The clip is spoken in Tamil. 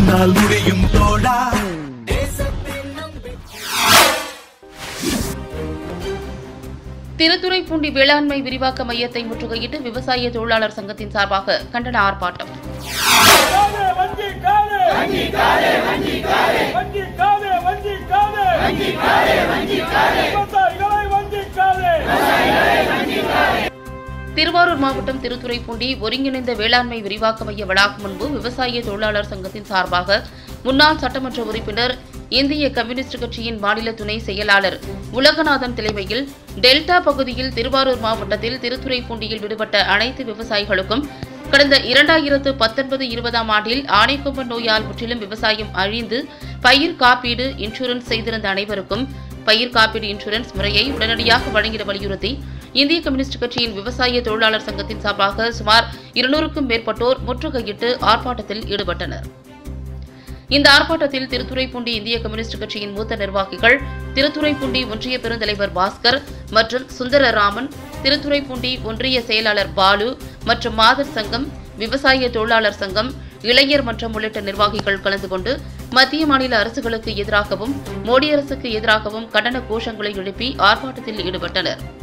உன்னால் முடியும் தோழா திருத்துறைப்பூண்டி வேளாண்மை விரிவாக்க மையத்தை முற்றுகையிட்டு விவசாய தொழிலாளர் சங்கத்தின் சார்பாக கண்டன ஆர்ப்பாட்டம் வங்கி காலே வங்கி காலே வங்கி காலே வங்கி காலே வங்கி காலே வங்கி காலே வங்கி காலே விவசாயிகளை வங்கி காலே திருவாரூர் மாவட்டம் திருத்துறைப்பூண்டி ஒருங்கிணைந்த வேளாண்மை விரிவாக்க மைய வளாகம் முன்பு விவசாய தொழிலாளர் சங்கத்தின் சார்பாக முன்னாள் சட்டமன்ற உறுப்பினர் இந்திய கம்யூனிஸ்ட் கட்சியின் மாநில துணை செயலாளர் உலகநாதன் தலைமையில் டெல்டா பகுதியில் திருவாரூர் மாவட்டத்தில் திருத்துறைப்பூண்டியில் விடுபட்ட அனைத்து விவசாயிகளுக்கும் கடந்த இரண்டாயிரத்து பத்தொன்பது இருபதாம் ஆண்டில் ஆனைக்கொம்பன் நோயால் முற்றிலும் விவசாயம் அழிந்து பயிர் காப்பீடு இன்சூரன்ஸ் செய்திருந்த அனைவருக்கும் பயிர் காப்பீடு இன்சூரன்ஸ் முறையை உடனடியாக வழங்கிட வலியுறுத்தி இந்திய கம்யூனிஸ்ட் கட்சியின் விவசாய தொழிலாளர் சங்கத்தின் சார்பாக சுமார் இருநூறுக்கும் மேற்பட்டோர் முற்றுகையிட்டு ஆர்ப்பாட்டத்தில் ஈடுபட்டனர் இந்த ஆர்ப்பாட்டத்தில் திருத்துறைப்பூண்டி இந்திய கம்யூனிஸ்ட் கட்சியின் மூத்த நிர்வாகிகள் திருத்துறைப்பூண்டி ஒன்றிய பெருந்தலைவர் பாஸ்கர் மற்றும் சுந்தரராமன் திருத்துறைப்பூண்டி ஒன்றிய செயலாளர் பாலு மற்றும் மாதர் சங்கம் விவசாய தொழிலாளர் சங்கம் இளைஞர் மன்றம் உள்ளிட்ட நிர்வாகிகள் கலந்து கொண்டு மத்திய மாநில அரசுகளுக்கு எதிராகவும் மோடி அரசுக்கு எதிராகவும் கண்டன கோஷங்களை எழுப்பி ஆர்ப்பாட்டத்தில் ஈடுபட்டனர்